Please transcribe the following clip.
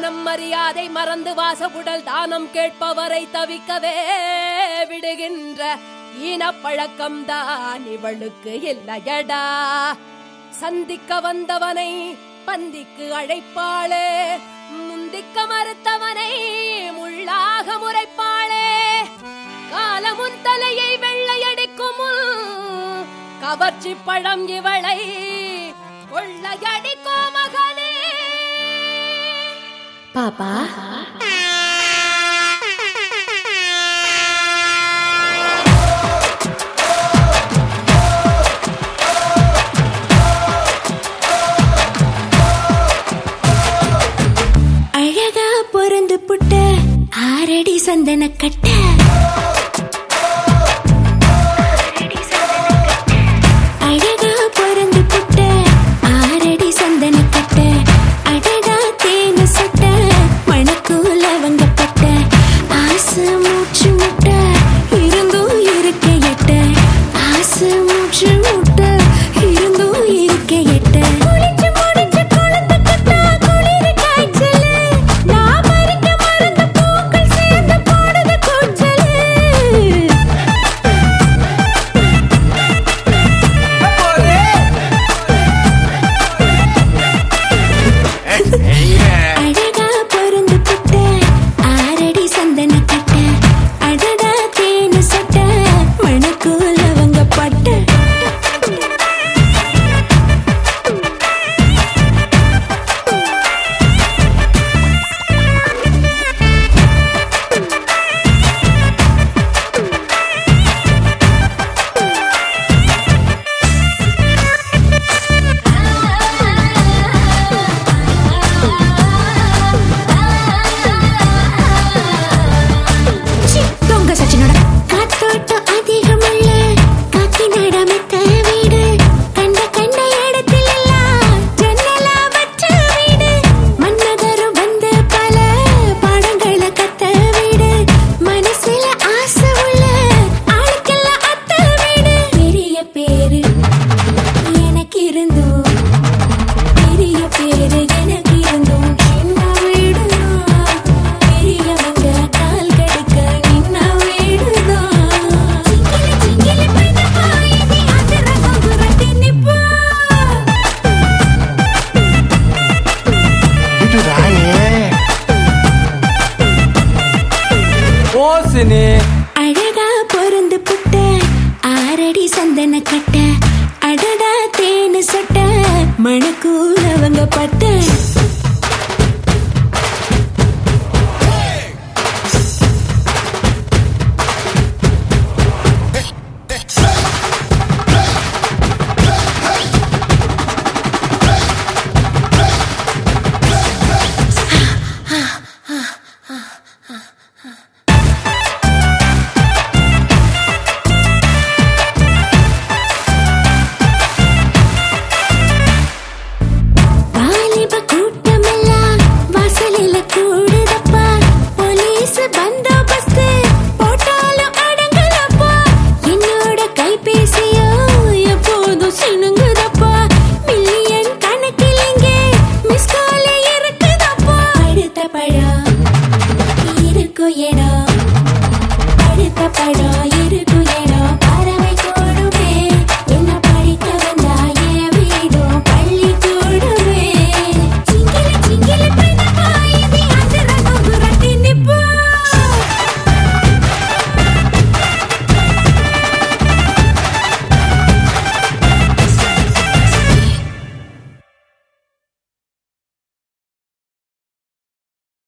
மானம் மரியாதை மறந்து வாசகுடல் தானம் கேட்பவரை தவிக்கவே விடுகின்ற ஈனப்பழக்கம் தான் இவளுக்கு இல்லையடா சந்திக்க வந்தவனை பந்திக்கு அழைப்பாளே முந்திக்க மறுத்தவனை முள்ளாக முறைப்பாளே காலமுன் தலையை வெள்ளையடிக்கும் முன் கவர்ச்சி பழம் இவளை கொள்ளையடிக்கோ மகனே பாப்பா அழகா பொறந்து புட்ட ஆரடி சந்தன கட்ட அழகா பொறந்து புட்ட ஆரடி சந்தன கட்ட அடடா தேனு சட்ட மணக்கூல வங்கப்பட்ட ஆசை மூச்சு முட்ட இருந்தும் இருக்க எட்ட ஆசை மூச்சு முட்ட இருந்தும் இருக்க எட்ட குளிச்சு முடிச்சு குளத்து கட்டா குளிர் காய்ச்சலு நான் மறிக்க மறந்த பூக்கள் சேர்ந்து போடுது கூச்சலு அழகா பொருந்து புட்ட ஆரடி சந்தன கட்ட அடடா தேனு சட்ட மணக்கூல அவங்க பட்ட சி, தொங்க சச்சினோட காத்தோட்டம் அதிகமுள்ள காக்கி நடமித்த வீடு கண்ட கண்ட இடத்தில் எல்லாம் ஜன்னலா வச்ச வீடு மன்னதரும் வந்து பல பாடங்களை கத்த வீடு மனசுல ஆசை உள்ள ஆளுக்கெல்லாம் அத்த வீடு பெரிய பேரு எனக்கு இருந்தோம் பெரிய பேரு எனக்கு இருந்தோம் சின்ன வீடுதான் பெரியவங்க கால் கடுக்க நின்ன வீடுதான் சிங்கிலி சிங்கிலி பெண்ணப்பா இது அதிரகம் புரட்டி நிப்பா ஓசினி அழகா பொருந்து புட்ட ஆரடி சந்தன கட்ட அடடா தேனு சொட்ட மணக்கூலவங்க பட்ட